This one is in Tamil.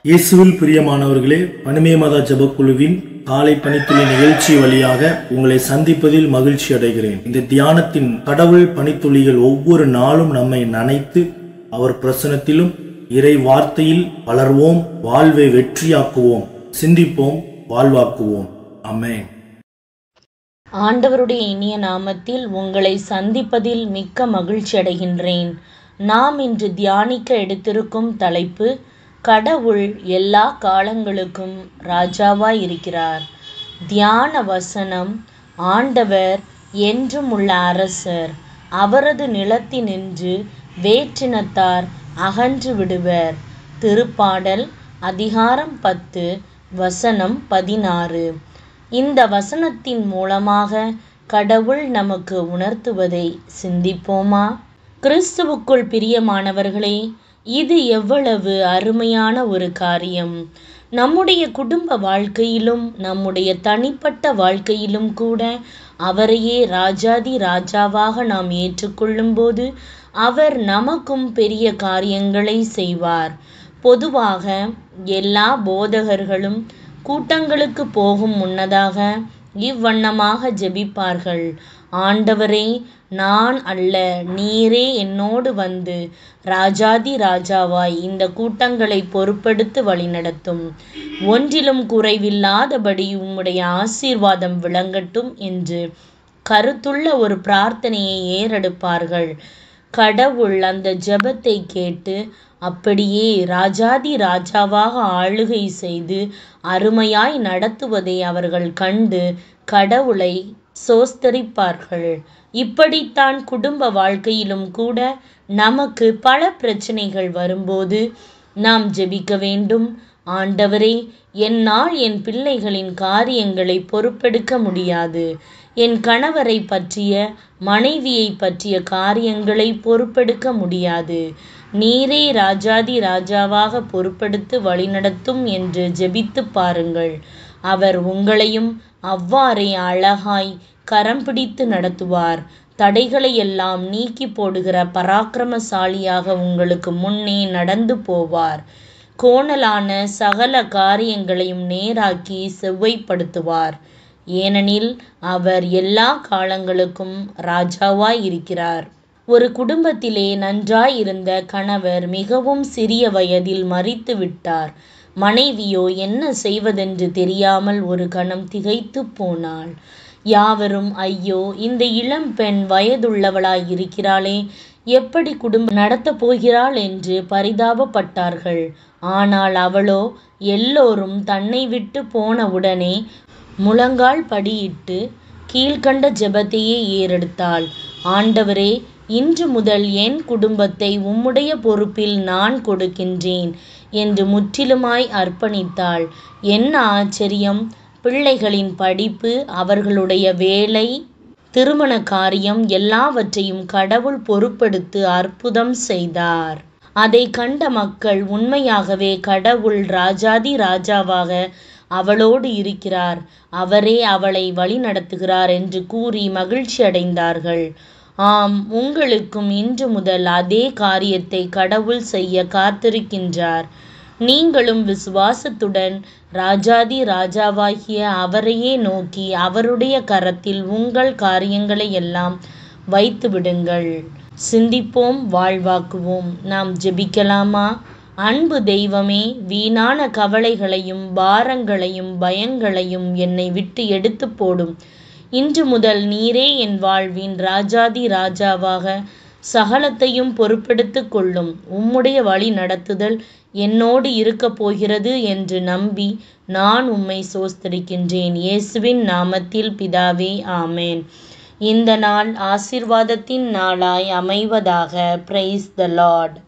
இயேசுவில் பிரியமானவர்களே பனிமே மத ஜபக்குழுவின் காலை பணித்துளி நிகழ்ச்சி வழியாக உங்களை சந்திப்பதில் மகிழ்ச்சி அடைகிறேன் இந்த தியானத்தின் கடவுள் பணித்துளிகள் ஒவ்வொரு நாளும் நம்மை நனைத்து அவர் பிரசனத்திலும் இறை வார்த்தையில் வளர்வோம் வாழ்வை வெற்றியாக்குவோம் சிந்திப்போம் வாழ்வாக்குவோம் அமேன் ஆண்டவருடைய இனிய நாமத்தில் உங்களை சந்திப்பதில் மிக்க மகிழ்ச்சி அடைகின்றேன் நாம் இன்று தியானிக்க எடுத்திருக்கும் தலைப்பு கடவுள் எல்லா காலங்களுக்கும் ராஜாவாய் இருக்கிறார் தியான வசனம் ஆண்டவர் என்றும் உள்ள அரசர் அவரது நிலத்தினின்று வேற்றினத்தார் அகன்று விடுவர் திருப்பாடல் அதிகாரம் பத்து வசனம் பதினாறு இந்த வசனத்தின் மூலமாக கடவுள் நமக்கு உணர்த்துவதை சிந்திப்போமா கிறிஸ்துவுக்குள் பிரியமானவர்களே இது எவ்வளவு அருமையான ஒரு காரியம் நம்முடைய குடும்ப வாழ்க்கையிலும் நம்முடைய தனிப்பட்ட வாழ்க்கையிலும் கூட அவரையே ராஜாதி ராஜாவாக நாம் ஏற்றுக்கொள்ளும்போது அவர் நமக்கும் பெரிய காரியங்களை செய்வார் பொதுவாக எல்லா போதகர்களும் கூட்டங்களுக்கு போகும் முன்னதாக இவ்வண்ணமாக ஜெபிப்பார்கள் ஆண்டவரே நான் அல்ல நீரே என்னோடு வந்து ராஜாதி ராஜாவாய் இந்த கூட்டங்களை பொறுப்பெடுத்து வழிநடத்தும் ஒன்றிலும் குறைவில்லாதபடி உம்முடைய ஆசீர்வாதம் விளங்கட்டும் என்று கருத்துள்ள ஒரு பிரார்த்தனையை ஏறெடுப்பார்கள் கடவுள் அந்த ஜெபத்தை கேட்டு அப்படியே ராஜாதி ராஜாவாக ஆளுகை செய்து அருமையாய் நடத்துவதை அவர்கள் கண்டு கடவுளை சோஸ்தரிப்பார்கள் இப்படித்தான் குடும்ப வாழ்க்கையிலும் கூட நமக்கு பல பிரச்சனைகள் வரும்போது நாம் ஜெபிக்க வேண்டும் ஆண்டவரே என்னால் என் பிள்ளைகளின் காரியங்களை பொறுப்பெடுக்க முடியாது என் கணவரை பற்றிய மனைவியை பற்றிய காரியங்களை பொறுப்பெடுக்க முடியாது நீரே ராஜாதி ராஜாவாக பொறுப்பெடுத்து வழிநடத்தும் என்று ஜெபித்து பாருங்கள் அவர் உங்களையும் அவ்வாறே அழகாய் கரம் பிடித்து நடத்துவார் தடைகளை எல்லாம் நீக்கி போடுகிற பராக்கிரமசாலியாக உங்களுக்கு முன்னே நடந்து போவார் கோணலான சகல காரியங்களையும் நேராக்கி செவ்வைப்படுத்துவார் ஏனெனில் அவர் எல்லா காலங்களுக்கும் ராஜாவாய் இருக்கிறார் ஒரு குடும்பத்திலே நன்றாய் இருந்த கணவர் மிகவும் சிறிய வயதில் மறித்து விட்டார் மனைவியோ என்ன செய்வதென்று தெரியாமல் ஒரு கணம் திகைத்து போனாள் யாவரும் ஐயோ இந்த இளம் பெண் வயதுள்ளவளாய் இருக்கிறாளே எப்படி குடும்பம் நடத்தப் போகிறாள் என்று பரிதாபப்பட்டார்கள் ஆனால் அவளோ எல்லோரும் தன்னை விட்டு போன உடனே முழங்கால் படியிட்டு கீழ்கண்ட ஜெபத்தையே ஏறெடுத்தாள் ஆண்டவரே இன்று முதல் என் குடும்பத்தை உம்முடைய பொறுப்பில் நான் கொடுக்கின்றேன் என்று முற்றிலுமாய் அர்ப்பணித்தாள் என்ன ஆச்சரியம் பிள்ளைகளின் படிப்பு அவர்களுடைய வேலை திருமண காரியம் எல்லாவற்றையும் கடவுள் பொறுப்பெடுத்து அற்புதம் செய்தார் அதை கண்ட மக்கள் உண்மையாகவே கடவுள் ராஜாதி ராஜாவாக அவளோடு இருக்கிறார் அவரே அவளை வழிநடத்துகிறார் என்று கூறி மகிழ்ச்சி அடைந்தார்கள் ஆம் உங்களுக்கும் இன்று முதல் அதே காரியத்தை கடவுள் செய்ய காத்திருக்கின்றார் நீங்களும் விசுவாசத்துடன் ராஜாதி ராஜாவாகிய அவரையே நோக்கி அவருடைய கரத்தில் உங்கள் காரியங்களை எல்லாம் வைத்து விடுங்கள் சிந்திப்போம் வாழ்வாக்குவோம் நாம் ஜெபிக்கலாமா அன்பு தெய்வமே வீணான கவலைகளையும் பாரங்களையும் பயங்களையும் என்னை விட்டு எடுத்து போடும் இன்று முதல் நீரே என் வாழ்வின் ராஜாதி ராஜாவாக சகலத்தையும் பொறுப்பெடுத்து கொள்ளும் உம்முடைய வழி நடத்துதல் என்னோடு இருக்கப் போகிறது என்று நம்பி நான் உம்மை சோஸ்தரிக்கின்றேன் இயேசுவின் நாமத்தில் பிதாவே ஆமேன் இந்த நாள் ஆசிர்வாதத்தின் நாளாய் அமைவதாக பிரைஸ் த லார்ட்